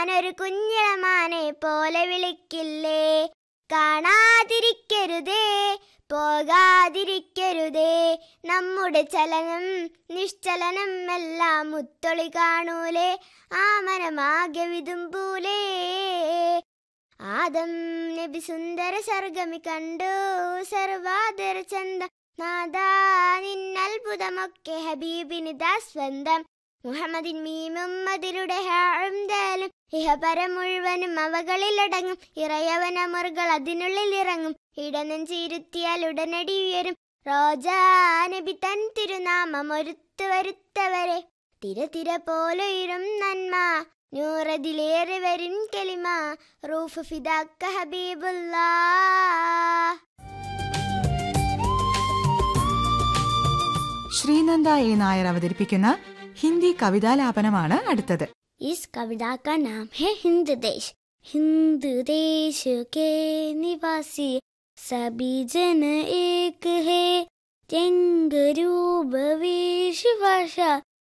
ഞാനൊരു കുഞ്ഞിളമാനെ പോലെ വിളിക്കില്ലേ കാണാതിരിക്കരുതേ പോകാതിരിക്കരുതേ നമ്മുടെ ചലനം നിശ്ചലനം എല്ലാം മുത്തൊളി കാണൂലേ ആ മനമാകെ വിതുമ്പൂലേ ആദം നബി സുന്ദര സർഗമി കണ്ടു സർവാദര ചന്ത നാദാ നിന്നത്ഭുതമൊക്കെ ഹബീബിനിതാ സ്വന്തം മുഹമ്മദിൻ മീമും അതിലൂടെ ഹാഴും ദാലും ഇഹപരം മുഴുവനും അവകളിലടങ്ങും ഇറയവൻ അമറുകൾ അതിനുള്ളിൽ ഇറങ്ങും ഇടനെഞ്ചിരുത്തിയാൽ ഉടനടി ഉയരും റോജാ നബി തൻ തിരുനാമം ഒരുത്തു വരുത്തവരെ തിര തിര പോലുയരും നന്മ നൂറതിലേറെ വരും കലിമ റൂഫ് ഫിദാക്ക ഹബീബുല്ലാ ശ്രീനന്ദ എ നായർ അവതരിപ്പിക്കുന്ന ഹിന്ദി കവിതാലാപനമാണ് അടുത്തത് इस कविता का नाम है हिंद देश हिंद देश के निवासी सभी जन एक है जंग रूप वेश भाषा